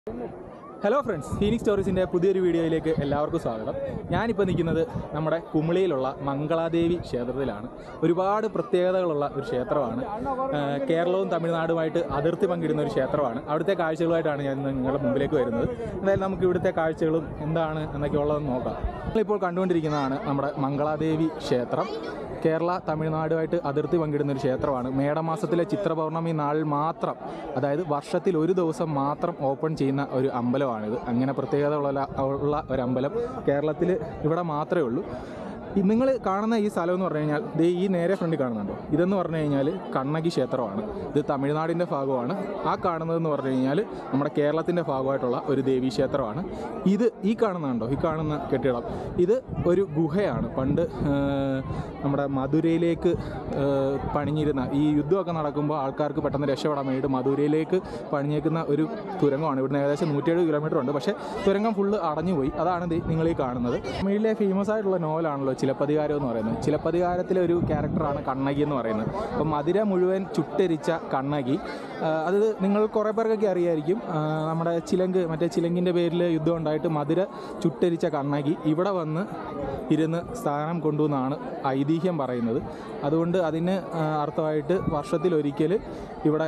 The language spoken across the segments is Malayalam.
ഹലോ ഫ്രണ്ട്സ് ഫീനിക്സ് സ്റ്റോറീസിൻ്റെ പുതിയൊരു വീഡിയോയിലേക്ക് എല്ലാവർക്കും സ്വാഗതം ഞാനിപ്പോൾ നിൽക്കുന്നത് നമ്മുടെ കുമിളിയിലുള്ള മംഗളാദേവി ക്ഷേത്രത്തിലാണ് ഒരുപാട് പ്രത്യേകതകളുള്ള ഒരു ക്ഷേത്രമാണ് ഏഹ് കേരളവും തമിഴ്നാടുമായിട്ട് അതിർത്തി പങ്കിടുന്ന ഒരു ക്ഷേത്രമാണ് അവിടുത്തെ കാഴ്ചകളുമായിട്ടാണ് ഞാൻ ഇന്ന് നിങ്ങളുടെ മുമ്പിലേക്ക് വരുന്നത് എന്തായാലും നമുക്ക് ഇവിടുത്തെ കാഴ്ചകളും എന്താണ് എന്നൊക്കെ ഉള്ളതെന്ന് നോക്കാം നമ്മളിപ്പോൾ കണ്ടുകൊണ്ടിരിക്കുന്നതാണ് നമ്മുടെ മംഗളാദേവി ക്ഷേത്രം കേരള തമിഴ്നാടുമായിട്ട് അതിർത്തി പങ്കിടുന്ന ഒരു ക്ഷേത്രമാണ് മേടമാസത്തിലെ ചിത്രപൗർണമി നാളിൽ മാത്രം അതായത് വർഷത്തിൽ ഒരു ദിവസം മാത്രം ഓപ്പൺ ചെയ്യുന്ന ഒരു അമ്പലമാണിത് അങ്ങനെ പ്രത്യേകത ഉള്ള ഉള്ള ഒരു അമ്പലം കേരളത്തിൽ ഇവിടെ മാത്രമേ ഉള്ളൂ നിങ്ങൾ കാണുന്ന ഈ സ്ഥലം എന്ന് പറഞ്ഞു കഴിഞ്ഞാൽ ദേ ഈ നേരെ ഫ്രണ്ടിൽ കാണുന്നുണ്ടോ ഇതെന്ന് പറഞ്ഞു കഴിഞ്ഞാൽ കണ്ണകി ക്ഷേത്രമാണ് ഇത് തമിഴ്നാടിൻ്റെ ഭാഗമാണ് ആ കാണുന്നതെന്ന് പറഞ്ഞു കഴിഞ്ഞാൽ നമ്മുടെ കേരളത്തിൻ്റെ ഭാഗമായിട്ടുള്ള ഒരു ദേവീ ക്ഷേത്രമാണ് ഇത് ഈ കാണുന്നുണ്ടോ ഈ കാണുന്ന കെട്ടിടം ഇത് ഒരു ഗുഹയാണ് പണ്ട് ആ, നമ്മുടെ മധുരയിലേക്ക് ആ, പണിഞ്ഞിരുന്ന ഈ യുദ്ധമൊക്കെ നടക്കുമ്പോൾ ആൾക്കാർക്ക് പെട്ടെന്ന് രക്ഷപ്പെടാൻ വേണ്ടിയിട്ട് മധുരയിലേക്ക് പണിഞ്ഞേക്കുന്ന ഒരു തുരങ്കമാണ് ഇവിടുന്ന് ഏകദേശം നൂറ്റിയേഴ് കിലോമീറ്റർ ഉണ്ട് പക്ഷേ തുരങ്കം ഫുള്ള് അടഞ്ഞുപോയി അതാണ് ദേ നിങ്ങൾ ഈ കാണുന്നത് തമിഴിലെ ഫേമസ് ആയിട്ടുള്ള നോവലാണല്ലോ ചിലപ്പതികാരം എന്ന് പറയുന്നത് ചിലപ്പതികാരത്തിലെ ഒരു ക്യാരക്ടറാണ് കണ്ണകി എന്ന് പറയുന്നത് അപ്പം മധുര മുഴുവൻ ചുട്ടരിച്ച കണ്ണകി ആ, അത് നിങ്ങൾ കുറേ പേർക്കൊക്കെ അറിയായിരിക്കും ആ, നമ്മുടെ ചിലങ്ക് മറ്റേ ചിലങ്കിൻ്റെ പേരിൽ യുദ്ധം ഉണ്ടായിട്ട് മധുര ചുട്ടരിച്ച കണ്ണകി ഇവിടെ വന്ന് ഇരുന്ന് സ്ഥാനം കൊണ്ടുവന്നാണ് ഐതിഹ്യം പറയുന്നത് അതുകൊണ്ട് അതിന് ആ, അർത്ഥമായിട്ട് വർഷത്തിലൊരിക്കൽ ഇവിടെ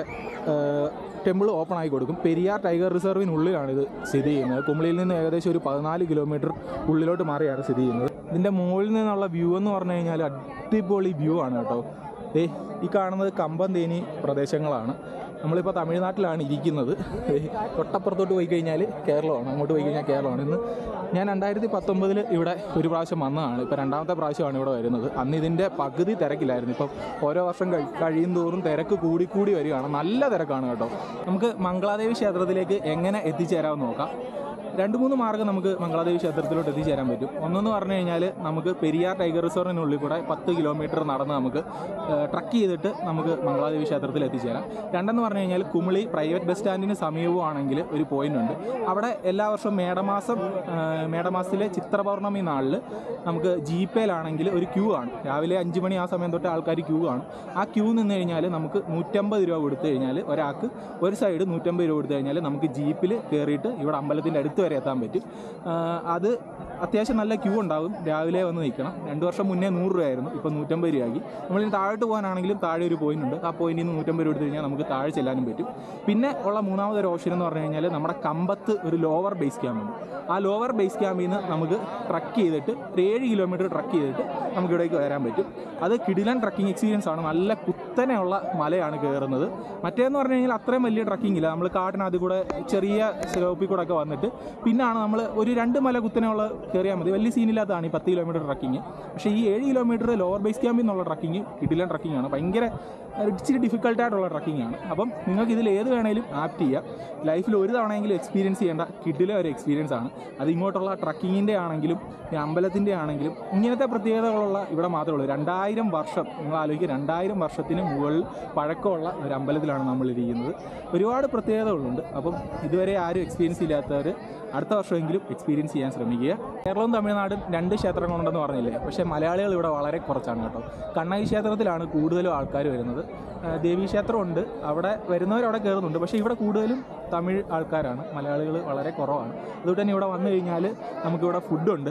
ടെമ്പിൾ ഓപ്പൺ ആയി കൊടുക്കും പെരിയാർ ടൈഗർ റിസർവിനുള്ളിലാണ് ഇത് സ്ഥിതി ചെയ്യുന്നത് കുമളിയിൽ നിന്ന് ഏകദേശം ഒരു പതിനാല് കിലോമീറ്റർ ഉള്ളിലോട്ട് മാറിയാണ് സ്ഥിതി ചെയ്യുന്നത് ഇതിൻ്റെ മുകളിൽ നിന്നുള്ള വ്യൂ എന്ന് പറഞ്ഞു കഴിഞ്ഞാൽ അടിപൊളി വ്യൂ ആണ് കേട്ടോ ഏ ഈ കാണുന്നത് കമ്പം തേനി പ്രദേശങ്ങളാണ് നമ്മളിപ്പോൾ തമിഴ്നാട്ടിലാണ് ഇരിക്കുന്നത് ദേ, തൊട്ടപ്പുറത്തോട്ട് പോയി കഴിഞ്ഞാൽ കേരളമാണ് അങ്ങോട്ട് പോയി കഴിഞ്ഞാൽ കേരളമാണ് ഇന്ന് ഞാൻ രണ്ടായിരത്തി പത്തൊമ്പതിൽ ഇവിടെ ഒരു പ്രാവശ്യം വന്നതാണ് ഇപ്പോൾ രണ്ടാമത്തെ പ്രാവശ്യമാണ് ഇവിടെ വരുന്നത് അന്ന് ഇതിൻ്റെ പകുതി തിരക്കില്ലായിരുന്നു ഇപ്പം ഓരോ വർഷം കഴി കഴിയും തോറും തിരക്ക് കൂടി കൂടി വരികയാണ് നല്ല തിരക്കാണ് കേട്ടോ നമുക്ക് മംഗളാദേവി ക്ഷേത്രത്തിലേക്ക് എങ്ങനെ എത്തിച്ചേരാമെന്ന് നോക്കാം രണ്ട് മൂന്ന് മാർഗ്ഗം നമുക്ക് മംഗളാദേവി ക്ഷേത്രത്തിലോട്ട് എത്തിച്ചേരാൻ പറ്റും ഒന്നെന്ന് പറഞ്ഞു കഴിഞ്ഞാൽ നമുക്ക് പെരിയാർ ടൈഗർ റിസോർട്ടിനുള്ളിൽ കൂടെ പത്ത് കിലോമീറ്റർ നടന്ന് നമുക്ക് ട്രക്ക് ചെയ്തിട്ട് നമുക്ക് മംഗളാദേവി ക്ഷേത്രത്തിൽ എത്തിച്ചേരാം രണ്ടെന്ന് പറഞ്ഞു കഴിഞ്ഞാൽ കുമിളി പ്രൈവറ്റ് ബസ് സ്റ്റാൻഡിന് സമീപമാണെങ്കിൽ ഒരു പോയിന്റ് ഉണ്ട് അവിടെ എല്ലാ വർഷവും മേടമാസം ആ, മേടമാസത്തിലെ ചിത്രപൗർണമി നാളിൽ നമുക്ക് ജീപ്പേലാണെങ്കിൽ ഒരു ക്യൂ ആണ് രാവിലെ അഞ്ച് മണി ആ സമയം തൊട്ട് ആൾക്കാർ ക്യൂ കാണും ആ ക്യൂ നിന്ന് കഴിഞ്ഞാൽ നമുക്ക് നൂറ്റമ്പത് രൂപ കൊടുത്തു കഴിഞ്ഞാൽ ഒരാൾക്ക് ഒരു സൈഡ് നൂറ്റമ്പത് രൂപ കൊടുത്തു കഴിഞ്ഞാൽ നമുക്ക് ജീപ്പിൽ കയറിയിട്ട് ഇവിടെ അമ്പലത്തിൻ്റെ അടുത്ത് വരെ എത്താൻ പറ്റും ആ, അത് അത്യാവശ്യം നല്ല ക്യൂ ഉണ്ടാകും രാവിലെ വന്ന് നിൽക്കണം രണ്ട് വർഷം മുന്നേ നൂറ് രൂപയായിരുന്നു ഇപ്പോൾ നൂറ്റമ്പത് രൂപയാക്കി നമ്മളിനി താഴോട്ട് പോകാനാണെങ്കിലും താഴെ ഒരു പോയിന്റ് ഉണ്ട് ആ പോയിന്റിൽ നിന്ന് നൂറ്റമ്പത് രൂപ എടുത്തു കഴിഞ്ഞാൽ നമുക്ക് താഴെ ചെല്ലാനും പറ്റും പിന്നെ ഉള്ള മൂന്നാമതൊരു ഓപ്ഷൻ എന്ന് പറഞ്ഞു കഴിഞ്ഞാൽ നമ്മുടെ കമ്പത്ത് ഒരു ലോവർ ബേസ് ക്യാമ്പുണ്ട് ആ ലോവർ ബേസ് ക്യാമ്പിൽ നിന്ന് നമുക്ക് ട്രക്ക് ചെയ്തിട്ട് ഒരു ഏഴ് കിലോമീറ്റർ ട്രക്ക് ചെയ്തിട്ട് നമുക്ക് ഇവിടേക്ക് വരാൻ പറ്റും അത് കിടിലൻ ട്രക്കിംഗ് എക്സ്പീരിയൻസ് ആണ് നല്ല കുത്തനെയുള്ള മലയാണ് കയറുന്നത് മറ്റേന്ന് പറഞ്ഞു കഴിഞ്ഞാൽ അത്രയും വലിയ ട്രക്കിംഗ് ഇല്ല നമ്മൾ കാട്ടിനകത്ത് കൂടെ ചെറിയ സ്ലോപ്പിൽ കൂടെ ഒക്കെ വന്നിട്ട് പിന്നാണ് നമ്മൾ ഒരു രണ്ട് മല കുത്തനെയുള്ള കയറിയാൽ മതി വലിയ സീനില്ലാത്തതാണ് ഈ പത്ത് കിലോമീറ്റർ ട്രക്കിങ് പക്ഷേ ഈ ഏഴ് കിലോമീറ്റർ ലോവർ ബേസ് ക്യാമ്പിൽ നിന്നുള്ള ട്രക്കിങ് കിടിലൻ ട്രക്കിംഗ് ആണ് ഭയങ്കര ഒരു ഇച്ചിരി ഡിഫിക്കൽട്ടായിട്ടുള്ള ട്രക്കിംഗ് ആണ് അപ്പം നിങ്ങൾക്ക് ഇതിൽ ഏത് വേണേലും ആപ്റ്റ് ചെയ്യാം ലൈഫിൽ ഒരു തവണയെങ്കിലും എക്സ്പീരിയൻസ് ചെയ്യേണ്ട കിടില ഒരു എക്സ്പീരിയൻസ് ആണ് അത് ഇങ്ങോട്ടുള്ള ട്രക്കിങ്ങിൻ്റെ ആണെങ്കിലും ഈ അമ്പലത്തിൻ്റെ ആണെങ്കിലും ഇങ്ങനത്തെ പ്രത്യേകതകളുള്ള ഇവിടെ മാത്രമേ ഉള്ളൂ രണ്ടായിരം വർഷം നിങ്ങൾ ആലോചിക്കുക രണ്ടായിരം വർഷത്തിന് മുകളിൽ പഴക്കമുള്ള ഒരു അമ്പലത്തിലാണ് നമ്മൾ ഇരിക്കുന്നത് ഒരുപാട് പ്രത്യേകതകളുണ്ട് അപ്പം ഇതുവരെ ആരും എക്സ്പീരിയൻസ് ഇല്ലാത്തവർ അടുത്ത വർഷമെങ്കിലും എക്സ്പീരിയൻസ് ചെയ്യാൻ ശ്രമിക്കുക കേരളവും തമിഴ്നാടും രണ്ട് ക്ഷേത്രങ്ങളുണ്ടെന്ന് പറഞ്ഞില്ലേ പക്ഷേ മലയാളികൾ ഇവിടെ വളരെ കുറച്ചാണ് കേട്ടോ കണ്ണകി ക്ഷേത്രത്തിലാണ് കൂടുതലും ആൾക്കാർ വരുന്നത് ആ, ദേവീ ക്ഷേത്രമുണ്ട് അവിടെ വരുന്നവർ അവിടെ കയറുന്നുണ്ട് പക്ഷേ ഇവിടെ കൂടുതലും തമിഴ് ആൾക്കാരാണ് മലയാളികൾ വളരെ കുറവാണ് അതുകൊണ്ട് തന്നെ ഇവിടെ വന്നു കഴിഞ്ഞാൽ നമുക്കിവിടെ ഫുഡുണ്ട്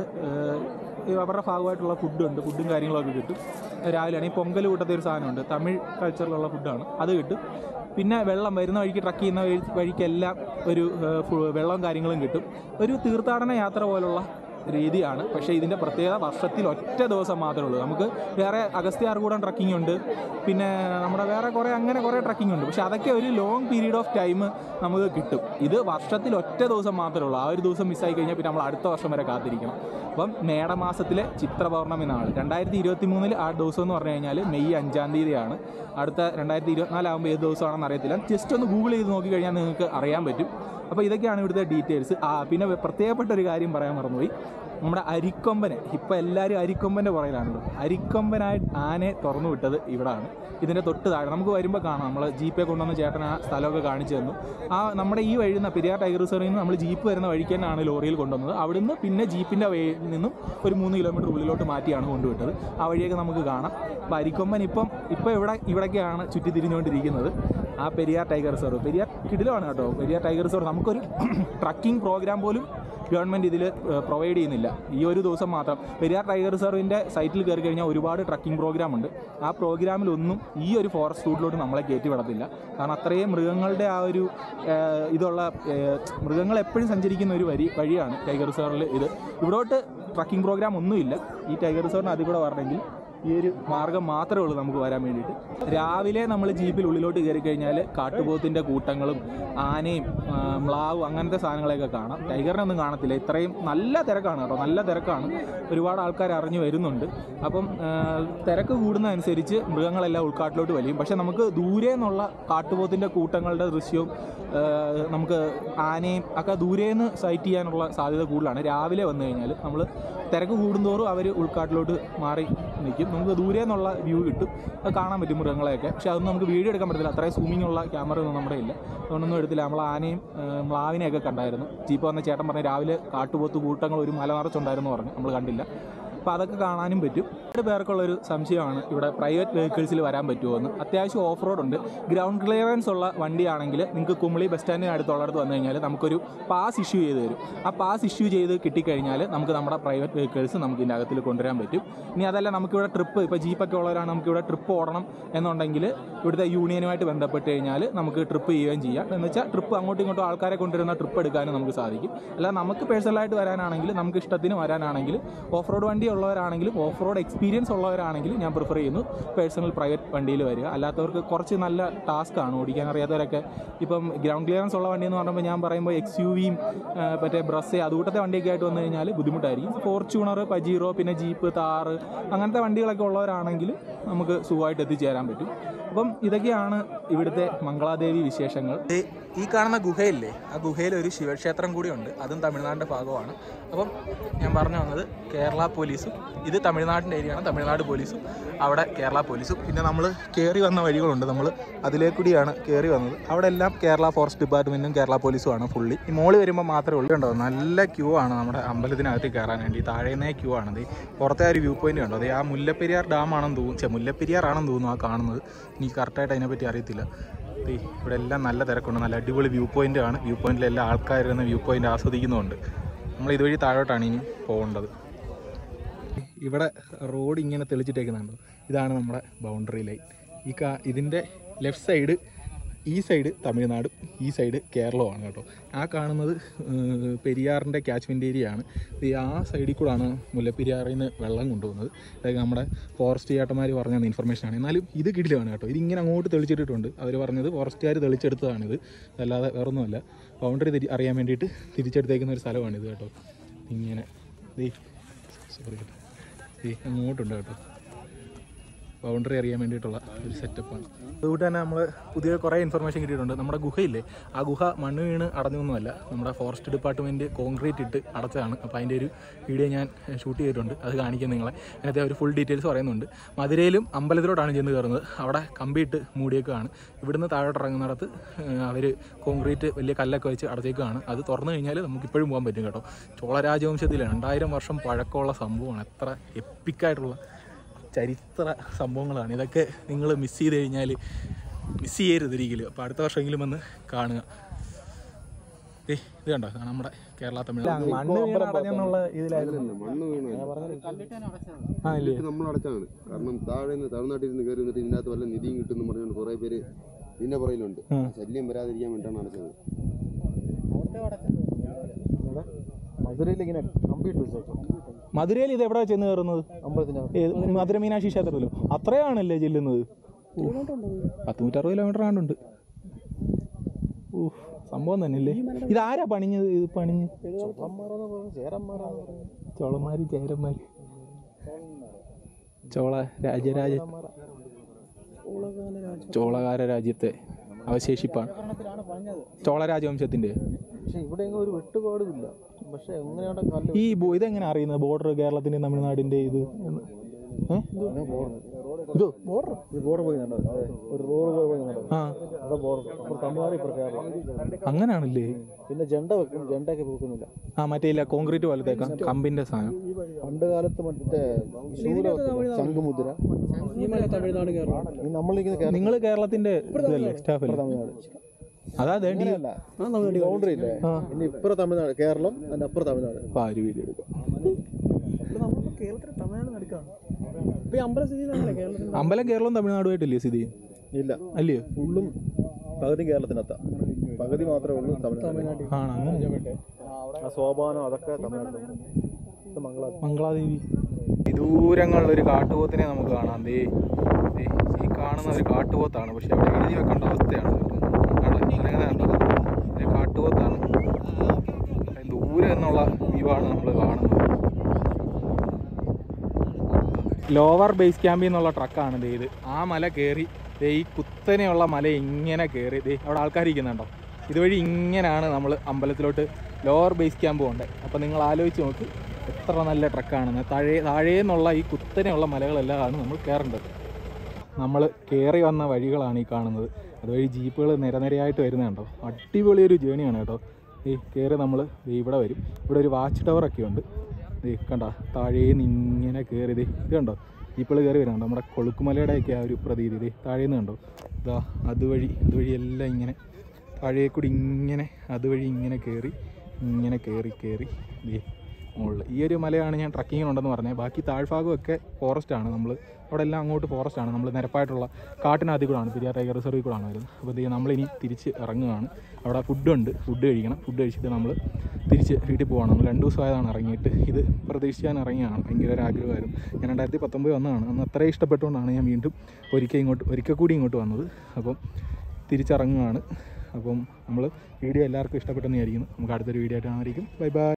ഏഹ് അവരുടെ ഭാഗമായിട്ടുള്ള ഫുഡുണ്ട് ഫുഡും കാര്യങ്ങളൊക്കെ കിട്ടും രാവിലെയാണ് ഈ പൊങ്കൽ കൂട്ടത്തെ ഒരു സാധനമുണ്ട് തമിഴ് കൾച്ചറിലുള്ള ഫുഡാണ് അത് കിട്ടും പിന്നെ വെള്ളം വരുന്ന വഴിക്ക് ട്രക്ക് ചെയ്യുന്ന വഴി വഴിക്കെല്ലാം ഒരു ഏഹ്, ഫു- വെള്ളവും കാര്യങ്ങളും കിട്ടും ഒരു തീർത്ഥാടന യാത്ര പോലുള്ള രീതിയാണ് പക്ഷേ ഇതിൻ്റെ പ്രത്യേകത വർഷത്തിൽ ഒറ്റ ദിവസം മാത്രമേ ഉള്ളൂ നമുക്ക് വേറെ അഗസ്ത്യാർകൂടം ട്രക്കിംഗ് ഉണ്ട് പിന്നെ നമ്മുടെ വേറെ കുറേ അങ്ങനെ കുറേ ട്രക്കിംഗ് ഉണ്ട് പക്ഷേ അതൊക്കെ ഒരു ലോങ് പീരീഡ് ഓഫ് ടൈം നമുക്ക് കിട്ടും ഇത് വർഷത്തിൽ ഒറ്റ ദിവസം മാത്രമേ ഉള്ളൂ ആ ഒരു ദിവസം മിസ്സായി കഴിഞ്ഞാൽ പിന്നെ നമ്മൾ അടുത്ത വർഷം വരെ കാത്തിരിക്കണം അപ്പം മേടമാസത്തിലെ ചിത്രപൗർണമി നാൾ രണ്ടായിരത്തി ഇരുപത്തി മൂന്നിൽ ആ ദിവസം എന്ന് പറഞ്ഞു കഴിഞ്ഞാൽ മെയ് അഞ്ചാം തീയതിയാണ് അടുത്ത രണ്ടായിരത്തി ഇരുപത്തിനാലാകുമ്പോൾ ഏത് ദിവസമാണെന്ന് അറിയത്തില്ല ജസ്റ്റ് ഒന്ന് ഗൂഗിൾ ചെയ്ത് നോക്കി കഴിഞ്ഞാൽ നിങ്ങൾക്ക് അറിയാൻ പറ്റും അപ്പോൾ ഇതൊക്കെയാണ് ഇവിടുത്തെ ഡീറ്റെയിൽസ് ആ പിന്നെ പ്രത്യേകപ്പെട്ട ഒരു കാര്യം പറയാൻ മറന്നുപോയി നമ്മുടെ അരിക്കൊമ്പനെ ഇപ്പോൾ എല്ലാവരും അരിക്കൊമ്പൻ്റെ പുറകിലാണല്ലോ അരിക്കൊമ്പനായി ആനയെ തുറന്നു വിട്ടത് ഇവിടാണ് ഇതിൻ്റെ തൊട്ട് താഴെ നമുക്ക് വരുമ്പോൾ കാണാം നമ്മൾ ജീപ്പെ കൊണ്ടുവന്ന ചേട്ടൻ ആ സ്ഥലമൊക്കെ കാണിച്ചു തന്നു ആ നമ്മുടെ ഈ വഴി നിന്ന് പെരിയാർ ടൈഗർ റിസർവിൽ നിന്ന് നമ്മൾ ജീപ്പ് വരുന്ന വഴിക്ക് തന്നെയാണ് ലോറിയിൽ കൊണ്ടുവന്നത് അവിടുന്ന് പിന്നെ ജീപ്പിൻ്റെ വഴിയിൽ നിന്നും ഒരു മൂന്ന് കിലോമീറ്റർ ഉള്ളിലോട്ട് മാറ്റിയാണ് കൊണ്ടുവിട്ടത് ആ വഴിയൊക്കെ നമുക്ക് കാണാം അപ്പോൾ അരിക്കൊമ്പൻ ഇപ്പം ഇപ്പോൾ ഇവിടെ ഇവിടേക്കാണ് ചുറ്റി തിരിഞ്ഞുകൊണ്ടിരിക്കുന്നത് ആ പെരിയാർ ടൈഗർ റിസർവ് പെരിയാർ കിടിലമാണ് കേട്ടോ പെരിയാർ ടൈഗർ റിസർവ് നമുക്കൊരു ട്രക്കിംഗ് പ്രോഗ്രാം പോലും ഗവൺമെൻറ് ഇതിൽ പ്രൊവൈഡ് ചെയ്യുന്നില്ല ഈ ഒരു ദിവസം മാത്രം പെരിയാർ ടൈഗർ റിസർവിൻ്റെ സൈറ്റിൽ കയറി കഴിഞ്ഞാൽ ഒരുപാട് ട്രക്കിംഗ് പ്രോഗ്രാം ഉണ്ട് ആ പ്രോഗ്രാമിലൊന്നും ഈ ഒരു ഫോറസ്റ്റ് റൂട്ടിലോട്ട് നമ്മളെ കയറ്റി വിടത്തില്ല കാരണം അത്രയും മൃഗങ്ങളുടെ ആ ഒരു ഏഹ്, ഇതുള്ള ഏഹ്, മൃഗങ്ങൾ എപ്പോഴും സഞ്ചരിക്കുന്ന ഒരു വരി വഴിയാണ് ടൈഗർ റിസർവിൽ ഇത് ഇവിടോട്ട് ട്രക്കിംഗ് പ്രോഗ്രാം ഒന്നുമില്ല ഈ ടൈഗർ റിസർവിന് അതിൽ കൂടെ വരണമെങ്കിൽ ഈ ഒരു മാർഗം മാത്രമേ ഉള്ളൂ നമുക്ക് വരാൻ വേണ്ടിയിട്ട് രാവിലെ നമ്മൾ ജീപ്പിൽ ഉള്ളിലോട്ട് കയറി കഴിഞ്ഞാൽ കാട്ടുപോത്തിൻ്റെ കൂട്ടങ്ങളും ആനയും ആ, മ്ലാവും അങ്ങനത്തെ സാധനങ്ങളെയൊക്കെ കാണാം ടൈഗറിനെ ഒന്നും കാണത്തില്ല ഇത്രയും നല്ല തിരക്കാണ് കേട്ടോ നല്ല തിരക്കാണ് ഒരുപാട് ആൾക്കാർ അറിഞ്ഞു വരുന്നുണ്ട് അപ്പം ആ, തിരക്ക് കൂടുന്നതനുസരിച്ച് മൃഗങ്ങളെല്ലാം ഉൾക്കാട്ടിലോട്ട് വലിയും പക്ഷേ നമുക്ക് ദൂരെ നിന്നുള്ള കാട്ടുപോത്തിൻ്റെ കൂട്ടങ്ങളുടെ ദൃശ്യവും ആ, നമുക്ക് ആനയും ഒക്കെ ദൂരെ നിന്ന് സൈറ്റ് ചെയ്യാനുള്ള സാധ്യത കൂടുതലാണ് രാവിലെ വന്നു കഴിഞ്ഞാൽ നമ്മൾ തിരക്ക് കൂടുന്തോറും അവർ ഉൾക്കാട്ടിലോട്ട് മാറി നിൽക്കും നമുക്ക് ദൂരെ നിന്നുള്ള വ്യൂ കിട്ടും അത് കാണാൻ പറ്റും മൃഗങ്ങളെയൊക്കെ പക്ഷെ അതൊന്നും നമുക്ക് വീഡിയോ എടുക്കാൻ പറ്റത്തില്ല അത്രയും സൂമിംഗ് ഉള്ള ക്യാമറ ഒന്നും നമ്മുടെ ഇല്ല അതുകൊണ്ടൊന്നും എടുത്തില്ല നമ്മൾ ആനയും ആ, മ്ലാവിനെയൊക്കെ കണ്ടായിരുന്നു ജീപ്പ് വന്ന ചേട്ടൻ പറഞ്ഞ രാവിലെ കാട്ടുപോത്ത് കൂട്ടങ്ങൾ ഒരു മല നിറച്ചുണ്ടായിരുന്നു പറഞ്ഞു നമ്മൾ കണ്ടില്ല അപ്പോൾ അതൊക്കെ കാണാനും പറ്റും ഒരുപാട് പേർക്കുള്ളൊരു സംശയമാണ് ഇവിടെ പ്രൈവറ്റ് വെഹിക്കിൾസിൽ വരാൻ പറ്റുമോ എന്ന് അത്യാവശ്യം ഓഫ് റോഡ് ഉണ്ട് ഗ്രൗണ്ട് ക്ലിയറൻസ് ഉള്ള വണ്ടിയാണെങ്കിൽ നിങ്ങൾക്ക് കുമളി ബസ് സ്റ്റാൻഡിന് അടുത്തുള്ളടത്ത് വന്നു കഴിഞ്ഞാൽ നമുക്കൊരു പാസ് ഇഷ്യൂ ചെയ്ത് തരും ആ പാസ് ഇഷ്യൂ ചെയ്ത് കിട്ടിക്കഴിഞ്ഞാൽ നമുക്ക് നമ്മുടെ പ്രൈവറ്റ് വെഹിക്കിൾസ് നമുക്ക് ഇതിൻ്റെ അകത്തിൽ കൊണ്ടുവരാൻ പറ്റും ഇനി അതല്ല നമുക്കിവിടെ ട്രിപ്പ് ഇപ്പോൾ ജീപ്പൊക്കെ ഉള്ളവരാണ് നമുക്കിവിടെ ട്രിപ്പ് ഓടണം എന്നുണ്ടെങ്കിൽ ഇവിടുത്തെ യൂണിയനുമായിട്ട് ബന്ധപ്പെട്ട് കഴിഞ്ഞാൽ നമുക്ക് ട്രിപ്പ് ചെയ്യുകയും ചെയ്യാം എന്ന് വെച്ചാൽ ട്രിപ്പ് അങ്ങോട്ടും ഇങ്ങോട്ടും ആൾക്കാരെ കൊണ്ടുവരുന്ന ട്രിപ്പ് എടുക്കാനും നമുക്ക് സാധിക്കും അല്ലാതെ നമുക്ക് പേഴ്സണലായിട്ട് വരാനാണെങ്കിൽ നമുക്ക് ഇഷ്ടത്തിന് വരാനാണെങ്കിൽ ഓഫ് റോഡ് വണ്ടി ഉള്ളവരാണെങ്കിലും ഓഫ് റോഡ് എക്സ്പീരിയൻസ് ഉള്ളവരാണെങ്കിൽ ഞാൻ പ്രിഫർ ചെയ്യുന്നു പേഴ്സണൽ പ്രൈവറ്റ് വണ്ടിയിൽ വരിക അല്ലാത്തവർക്ക് കുറച്ച് നല്ല ടാസ്ക് ആണ് ഓടിക്കാൻ അറിയാത്തവരൊക്കെ ഇപ്പം ഗ്രൗണ്ട് ക്ലിയറൻസ് ഉള്ള വണ്ടി എന്ന് പറയുമ്പോൾ ഞാൻ പറയുമ്പോൾ എക്സ് യു വിയും മറ്റേ ബ്രസ് അതുകൂട്ടത്തെ വണ്ടിയൊക്കെ ആയിട്ട് വന്നു കഴിഞ്ഞാൽ ബുദ്ധിമുട്ടായിരിക്കും ഫോർച്യൂണർ പജീറോ പിന്നെ ജീപ്പ് താറ് അങ്ങനത്തെ വണ്ടികളൊക്കെ ഉള്ളവരാണെങ്കിൽ നമുക്ക് സുഖമായിട്ട് എത്തിച്ചേരാൻ പറ്റും അപ്പം ഇതൊക്കെയാണ് ഇവിടുത്തെ മംഗളാദേവി വിശേഷങ്ങൾ ഈ കാണുന്ന ഗുഹയില്ലേ ആ ഗുഹയിൽ ഒരു ശിവക്ഷേത്രം കൂടിയുണ്ട് അതും തമിഴ്നാടിൻ്റെ ഭാഗമാണ് അപ്പം ഞാൻ പറഞ്ഞു വന്നത് കേരള പോലീസും ഇത് തമിഴ്നാടിൻ്റെ ഏരിയയാണ് തമിഴ്നാട് പോലീസും അവിടെ കേരള പോലീസും പിന്നെ നമ്മൾ കയറി വന്ന വഴികളുണ്ട് നമ്മൾ അതിലേക്കൂടിയാണ് കയറി വന്നത് അവിടെ എല്ലാം കേരള ഫോറസ്റ്റ് ഡിപ്പാർട്ട്മെൻറ്റും കേരള പോലീസുമാണ് ഫുള്ളി ഈ മോളി വരുമ്പോൾ മാത്രമേ ഉള്ളൂ കണ്ടോ നല്ല ക്യൂ ആണ് നമ്മുടെ അമ്പലത്തിനകത്ത് കയറാൻ വേണ്ടി താഴേന്നേ ക്യൂ ആണ് ദേ പുറത്തെ ആ ഒരു വ്യൂ പോയിന്റ് കണ്ടോ അതേ ആ മുല്ലപ്പെരിയാർ ഡാം ആണെന്ന് തോന്നുന്നു ചെ മുല്ലപ്പെരിയാർ ആണെന്ന് തോന്നുന്നു ആ കാണുന്നത് എനിക്ക് കറക്റ്റായിട്ട് അതിനെപ്പറ്റി അറിയത്തില്ല ദേ ഇവിടെ എല്ലാം നല്ല തിരക്കുണ്ട് നല്ല അടിപൊളി വ്യൂ പോയിന്റ് ആണ് വ്യൂ പോയിന്റിൽ എല്ലാ ആൾക്കാരുന്ന വ്യൂ പോയിന്റ് ആസ്വദിക്കുന്നുണ്ട് നമ്മൾ ഇതുവഴി താഴോട്ടാണ് ഇനി പോകേണ്ടത് ഇവിടെ റോഡ് ഇങ്ങനെ തെളിച്ചിട്ടേക്കുന്നുണ്ടോ ഇതാണ് നമ്മുടെ ബൗണ്ടറി ലൈൻ ഈ കാ ഇതിൻ്റെ ലെഫ്റ്റ് സൈഡ് ഈ സൈഡ് തമിഴ്നാടും ഈ സൈഡ് കേരളവുമാണ് കേട്ടോ ആ കാണുന്നത് ഏർ, പെരിയാറിൻ്റെ ക്യാച്ച്മെൻറ്റ് ഏരിയ ആണ് ഇത് ആ സൈഡിൽ കൂടാണ് മുല്ലപ്പെരിയാറിൽ നിന്ന് വെള്ളം കൊണ്ടുപോകുന്നത് അതായത് നമ്മുടെ ഫോറസ്റ്റ് ചേട്ടന്മാർ പറഞ്ഞ ഇൻഫർമേഷനാണ് എന്നാലും ഇത് കിടിലാണ് കേട്ടോ ഇതിങ്ങനെ അങ്ങോട്ട് തെളിച്ചിട്ടിട്ടുണ്ട് അവർ പറഞ്ഞത് ഫോറസ്റ്റുകാർ തെളിച്ചെടുത്തതാണിത് അല്ലാതെ വേറൊന്നുമല്ല ബൗണ്ടറി തിരി അറിയാൻ വേണ്ടിയിട്ട് തിരിച്ചെടുത്തേക്കുന്ന ഒരു സ്ഥലമാണിത് കേട്ടോ ഇങ്ങനെ ദേ സോറി കേട്ടോ ദേ അങ്ങോട്ടുണ്ട് കേട്ടോ ബൗണ്ടറി അറിയാൻ വേണ്ടിയിട്ടുള്ള ഒരു സെറ്റപ്പാണ് അതുകൊണ്ട് തന്നെ നമ്മൾ പുതിയ കുറേ ഇൻഫർമേഷൻ കിട്ടിയിട്ടുണ്ട് നമ്മുടെ ഗുഹയില്ലേ ആ ഗുഹ മണ്ണ് വീണ് അടഞ്ഞൊന്നുമല്ല നമ്മുടെ ഫോറസ്റ്റ് ഡിപ്പാർട്ട്മെൻറ്റ് കോൺക്രീറ്റ് ഇട്ട് അടച്ചതാണ് അപ്പോൾ അതിൻ്റെ ഒരു വീഡിയോ ഞാൻ ഷൂട്ട് ചെയ്തിട്ടുണ്ട് അത് കാണിക്കാൻ നിങ്ങളെ അതിനകത്ത് ഒരു ഫുൾ ഡീറ്റെയിൽസ് പറയുന്നുണ്ട് മധുരയിലും അമ്പലത്തിലോട്ടാണ് ചെന്ന് കയറുന്നത് അവിടെ കമ്പിയിട്ട് മൂടിയേക്കാണ് ഇവിടുന്ന് താഴോട്ട് ഇറങ്ങുന്നിടത്ത് അവർ കോൺക്രീറ്റ് വലിയ കല്ലൊക്കെ വെച്ച് അടച്ചേക്കാണ് അത് തുറന്നു കഴിഞ്ഞാൽ നമുക്ക് ഇപ്പോഴും പോകാൻ പറ്റും കേട്ടോ ചോള രാജവംശത്തിൽ രണ്ടായിരം വർഷം പഴക്കമുള്ള സംഭവമാണ് എത്ര എപ്പിക്കായിട്ടുള്ള ചരിത്ര സംഭവങ്ങളാണ് ഇതൊക്കെ നിങ്ങൾ മിസ് ചെയ്ത് കഴിഞ്ഞാൽ മിസ് ചെയ്യരുത് ഒരിക്കലും അപ്പോൾ അടുത്ത വർഷമെങ്കിലും വന്ന് കാണുക ഏ ഇത് കണ്ടോ ഇതാണ് നമ്മുടെ കേരള തമിഴ് മണ്ണ് വീണടഞ്ഞെന്നുള്ള ഇതിലായിരുന്നു മണ്ണ് വീണ് ആ ഇല്ലേ ഇത് നമ്മൾ അടച്ചാണ് കാരണം താഴെ നിന്ന് തമിഴ്നാട്ടിൽ നിന്ന് കയറി നിന്നിട്ട് ഇതിനകത്ത് വല്ല നിധിയും കിട്ടുമെന്ന് പറഞ്ഞുകൊണ്ട് കുറേ പേര് ഇതിന്റെ പുറയിലുണ്ട് ഉം. ശല്യം വരാതിരിക്കാൻ വേണ്ടിയാണ് അടച്ചത് മധുരയിൽ ഇങ്ങനെ കമ്പിട്ട് വെച്ചേക്കും മധുരയിൽ ഇത് എവിടെ ചെന്ന് കയറുന്നത് അമ്പലത്തിനകത്ത് ഏത് മധുര മീനാക്ഷി ക്ഷേത്രത്തിലോ അത്രയാണല്ലേ ചെല്ലുന്നത് ഓ, പത്ത് നൂറ്ററുപത് കിലോമീറ്റർ ആണ്ടുണ്ട് ഓ സംഭവം തന്നെ അല്ലേ ഇത് ആരാ പണിഞ്ഞത് ഇത് പണിഞ്ഞ് ചോളന്മാരെന്ന് പറഞ്ഞു ചേരന്മാരാന്ന് പറഞ്ഞു ചോളന്മാര് ചേരന്മാര് ചോള രാജരാജ ചോളകാര രാജ്യത്തെ അവശേഷിപ്പാണ് ചോള രാജവംശത്തിന്റെ പക്ഷെ ഇവിടെ എങ്ങും ഒരു വെട്ടുപാടുമില്ല പക്ഷെ എങ്ങനെയാണ് കല്ല് ഈ ബോ- ഇതെങ്ങനെ അറിയുന്നത് ബോർഡർ കേരളത്തിന്റെ തമിഴ്നാടിന്റെ ഇത് എന്ന്? ഏ? ഇതോ ബോർഡർ ഈ ബോർഡർ പോയി കണ്ടോ അതെ. ഒരു റോഡ് പോയി കണ്ടോ ആ അതാ ബോർഡർ അപ്പോൾ തമിഴ്നാട് ഇപ്പോൾ കേരളം അങ്ങനാണല്ലേ പിന്നെ ജെണ്ട വെക്കും ജെണ്ടയൊക്കെ പൂക്കുന്നില്ല ആ മറ്റേ ഇല്ല കോൺക്രീറ്റ് പോലത്തേക്കാം കമ്പിന്റെ സാധനം പണ്ട് കാലത്ത് മറ്റേ ശൂല വെക്കും, ശംഖുമുദ്ര ഈ മല തമിഴ്നാട് കേരളം ഈ നമ്മളിരിക്കുന്ന കേരളം നിങ്ങൾ കേരളത്തിന്റെ ഇതല്ലേ സ്റ്റാഫ് അല്ലേ തമിഴ്നാട് അതാ ദേണ്ടി അങ്ങനെയല്ല ബൗണ്ടറി ഇല്ലേ ഇനി ഇപ്പുറം തമിഴ്നാട് കേരളം അതിന്റെ അപ്പുറം തമിഴ്നാട് അപ്പൊ ആ ഒരു വീഡിയോ എടുക്കാം കേരളത്തിൽ തമിഴ്നാട് നടക്കാണ് ഇപ്പൊ ഈ അമ്പല സ്ഥിതി കേരളത്തിൽ അമ്പലം കേരളവും തമിഴ്നാടുമായിട്ടല്ലേ സ്ഥിതി ഇല്ല അല്ലയോ ഫുള്ളും പകുതി കേരളത്തിനകത്താ പകുതി മാത്രമേ ഉള്ളൂ തമിഴ്നാട് ആണ് അങ്ങനെ ആ സോപാനം അതൊക്കെ തമിഴ്നാട്ടിൽ ഇത് മംഗള മംഗളാദേവി വിദൂരങ്ങളിലൊരു കാട്ടുപോത്തിനെ നമുക്ക് കാണാം ദേ ദേ, ഈ കാണുന്ന ഒരു കാട്ടുപോത്താണ് പക്ഷെ അവിടെ എഴുതി വെക്കേണ്ട അവസ്ഥയാണ് കേട്ടോ. ഇങ്ങനെ കണ്ടോ? ഒരു കാട്ടുപോത്താണ് അതിന് ദൂരെ നിന്നുള്ള വ്യൂവാണ് നമ്മൾ കാണുന്നത് ലോവർ ബേസ് ക്യാമ്പിൽ നിന്നുള്ള ട്രക്കാണ് ദേ ഇത് ആ മല കയറി ദേ ഈ കുത്തനെയുള്ള മല ഇങ്ങനെ കയറി ദേ അവിടെ ആൾക്കാർ ഇരിക്കുന്നുണ്ടോ ഇതുവഴി ഇങ്ങനെയാണ് നമ്മൾ അമ്പലത്തിലോട്ട് ലോവർ ബേസ് ക്യാമ്പ് പോകേണ്ടത് അപ്പോൾ നിങ്ങൾ ആലോചിച്ച് നോക്ക് എത്ര നല്ല ട്രക്കാണെന്ന് താഴെ താഴേ നിന്നുള്ള ഈ കുത്തനെയുള്ള മലകളെല്ലാം നമ്മൾ കയറേണ്ടത് നമ്മൾ കയറി വന്ന വഴികളാണ് ഈ കാണുന്നത് അതുവഴി ജീപ്പുകൾ നിരനിരയായിട്ട് വരുന്നത് കണ്ടോ അടിപൊളി ഒരു ജേണിയാണ് കേട്ടോ ഈ കയറി നമ്മൾ ഇവിടെ വരും ഇവിടെ ഒരു വാച്ച് ടവറൊക്കെ ഉണ്ട് ദേ കണ്ട താഴേന്ന് ഇങ്ങനെ കയറി ദേ ഇത് കണ്ടോ ജീപ്പുകൾ കയറി വരുന്നുണ്ടോ നമ്മുടെ കൊളുക്കുമലയുടെയൊക്കെ ആ ഒരു പ്രതീതി ദേ താഴേന്ന് കണ്ടോ ഇതാ അതുവഴി അതുവഴി എല്ലാം ഇങ്ങനെ താഴേ കൂടി ഇങ്ങനെ അതുവഴി ഇങ്ങനെ കയറി ഇങ്ങനെ കയറി കയറി ദേ മുകളിൽ ഈ ഒരു മലയാണ് ഞാൻ ട്രക്കിങ്ങിനുണ്ടെന്ന് പറഞ്ഞത് ബാക്കി താഴ്ഭാഗമൊക്കെ ഫോറസ്റ്റ് ആണ് നമ്മൾ അവിടെ എല്ലാം അങ്ങോട്ട് ഫോറസ്റ്റ് ആണ് നമ്മൾ നിരപ്പായിട്ടുള്ള കാട്ടിനകത്തിൽ കൂടാണ് പെരിയാർ ടൈഗർ റിസർവിൽ കൂടാണ് വരുന്നത് അപ്പോൾ ഇത് നമ്മളിനി തിരിച്ച് ഇറങ്ങുകയാണ് അവിടെ ഫുഡുണ്ട് ഫുഡ് കഴിക്കണം ഫുഡ് കഴിച്ചിട്ട് നമ്മൾ തിരിച്ച് വീട്ടിൽ പോകണം നമ്മൾ രണ്ട് ദിവസമായതാണ് ഇറങ്ങിയിട്ട് ഇത് പ്രതീക്ഷിക്കാൻ ഇറങ്ങിയാണ് ഭയങ്കര ഒരു ആഗ്രഹമായിരുന്നു ഞാൻ രണ്ടായിരത്തി പത്തൊമ്പത് വന്നതാണ് അന്ന് അത്രയും ഇഷ്ടപ്പെട്ടുകൊണ്ടാണ് ഞാൻ വീണ്ടും ഒരിക്കൽ ഇങ്ങോട്ട് ഒരിക്കൽ കൂടി ഇങ്ങോട്ട് വന്നത് അപ്പം തിരിച്ചിറങ്ങുകയാണ് അപ്പം നമ്മൾ വീഡിയോ എല്ലാവർക്കും ഇഷ്ടപ്പെട്ടെന്ന് വിചാരിക്കുന്നു നമുക്ക് അടുത്തൊരു വീഡിയോ ആയിട്ട് കാണാമായിരിക്കും ബൈ ബൈ